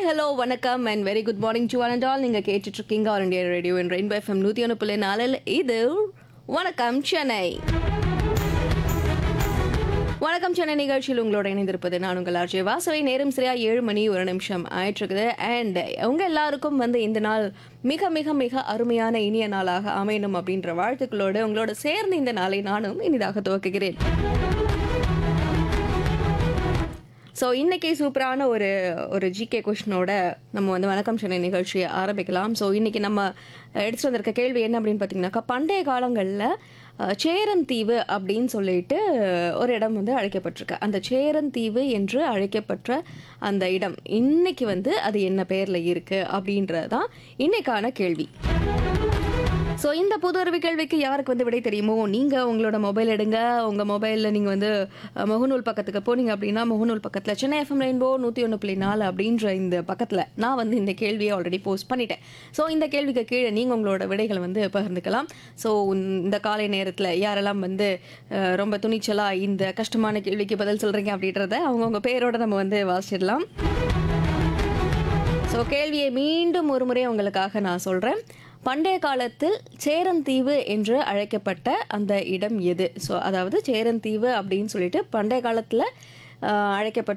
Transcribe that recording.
hello வணக்கம் and very good morning to and all நீங்கள் கேட்டுட்டு இருக்கீங்க ஆல் இண்டியா ரேடியோ என் ரெயின்போ எஃப்எம் நூற்றி ஒன்று புள்ளி நாலில் இது வணக்கம் சென்னை வணக்கம் சென்னை நிகழ்ச்சியில் உங்களோட இணைந்திருப்பது நான் உங்கள் ஆர்ஜே வாசவை நேரம் சரியா ஏழு மணி ஒரு நிமிஷம் ஆயிட்டு இருக்குது அண்ட் உங்க எல்லாருக்கும் வந்து இந்த நாள் மிக மிக மிக அருமையான இனிய நாளாக அமையணும் அப்படின்ற வாழ்த்துக்களோடு உங்களோட சேர்ந்து இந்த நாளை நானும் இனிதாக துவக்குகிறேன் ஸோ இன்னைக்கு சூப்பரான ஒரு ஒரு ஜிகே கொஷினோட நம்ம வந்து வணக்கம் சென்னை நிகழ்ச்சியை ஆரம்பிக்கலாம் ஸோ இன்னைக்கு நம்ம எடுத்துட்டு வந்திருக்க கேள்வி என்ன அப்படின்னு பார்த்தீங்கன்னாக்கா பண்டைய காலங்களில் சேரன் தீவு அப்படின்னு சொல்லிட்டு ஒரு இடம் வந்து அழைக்கப்பட்டிருக்கு அந்த சேரன் தீவு என்று அழைக்கப்பட்ட அந்த இடம் இன்னைக்கு வந்து அது என்ன பேரில் இருக்கு அப்படின்றது தான் இன்னைக்கான கேள்வி ஸோ இந்த புது அறிவு கேள்விக்கு யாருக்கு வந்து விடை தெரியுமோ நீங்கள் உங்களோட மொபைல் எடுங்க உங்கள் மொபைலில் நீங்கள் வந்து அஹ், முகநூல் பக்கத்துக்கு போனீங்க அப்படின்னா முகநூல் பக்கத்தில் சென்னை எஃப்எம் ரெயின்போ நூற்றி ஒன்று புள்ளி நாலு அப்படின்ற இந்த பக்கத்தில் நான் வந்து இந்த கேள்வியை ஆல்ரெடி போஸ்ட் பண்ணிட்டேன் ஸோ இந்த கேள்விக்கு கீழே நீங்கள் உங்களோட விடைகளை வந்து பகிர்ந்துக்கலாம் ஸோ இந்த காலை நேரத்தில் யாரெல்லாம் வந்து அஹ், ரொம்ப துணிச்சலாக இந்த கஷ்டமான கேள்விக்கு பதில் சொல்கிறீங்க அப்படின்றத அவங்கவுங்க பேரோட நம்ம வந்து வாசிச்சிடலாம் ஸோ கேள்வியை மீண்டும் ஒரு முறை உங்களுக்காக நான் சொல்கிறேன் பண்டைய காலத்தில் சேரந்தீவு என்று அழைக்கப்பட்ட அந்த இடம் எது ஸோ அதாவது சேரந்தீவு அப்படின்னு சொல்லிட்டு பண்டைய காலத்தில் அழைக்கப்பட்ட